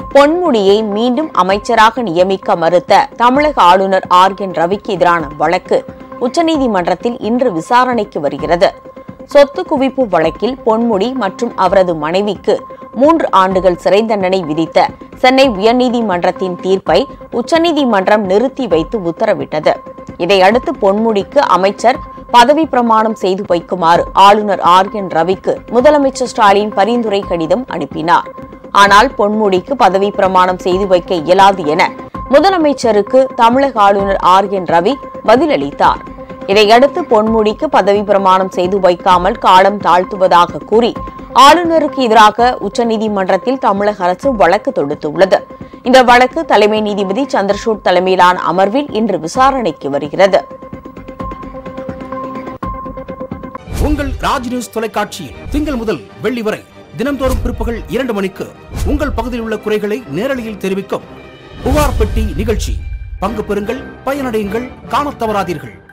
பொன்முடியை மீண்டும் அமைச்சராக நியமிக்க மறுத்த தமிழக ஆளுநர் ஆர் என் ரவிக்கு எதிரான வழக்கு உச்சநீதிமன்றத்தில் இன்று விசாரணைக்கு வருகிறது சொத்து குவிப்பு வழக்கில் பொன்முடி மற்றும் அவரது மனைவிக்கு மூன்று ஆண்டுகள் சிறை தண்டனை விதித்த சென்னை உயர்நீதிமன்றத்தின் தீர்ப்பை உச்சநீதிமன்றம் நிறுத்தி வைத்து உத்தரவிட்டது இதையடுத்து பொன்முடிக்கு அமைச்சர் பதவி பிரமாணம் செய்து வைக்குமாறு ஆளுநர் ஆர் என் ரவிக்கு முதலமைச்சர் ஸ்டாலின் பரிந்துரை கடிதம் அனுப்பினார் ஆனால் பொன்முடிக்கு பதவி பிரமாணம் செய்து வைக்க இயலாது என முதலமைச்சருக்கு தமிழக ஆளுநர் ஆர் என் ரவி பதிலளித்தார் இதையடுத்து பொன்முடிக்கு பதவி பிரமாணம் செய்து வைக்காமல் காலம் தாழ்த்துவதாக கூறி ஆளுநருக்கு எதிராக உச்சநீதிமன்றத்தில் தமிழக அரசு வழக்கு தொடுத்துள்ளது இந்த வழக்கு தலைமை நீதிபதி சந்திரசூட் தலைமையிலான அமர்வில் இன்று விசாரணைக்கு வருகிறது உங்கள் ராஜ் நியூஸ் தொலைக்காட்சியில் திங்கள் முதல் வெள்ளி வரை தினம்தோறும் பிற்பகல் இரண்டு மணிக்கு உங்கள் பகுதியில் உள்ள குறைகளை நேரலையில் தெரிவிக்கும் புகார் பெட்டி நிகழ்ச்சி பங்கு பெறுங்கள் பயனடையுங்கள் காணத் தவறாதீர்கள்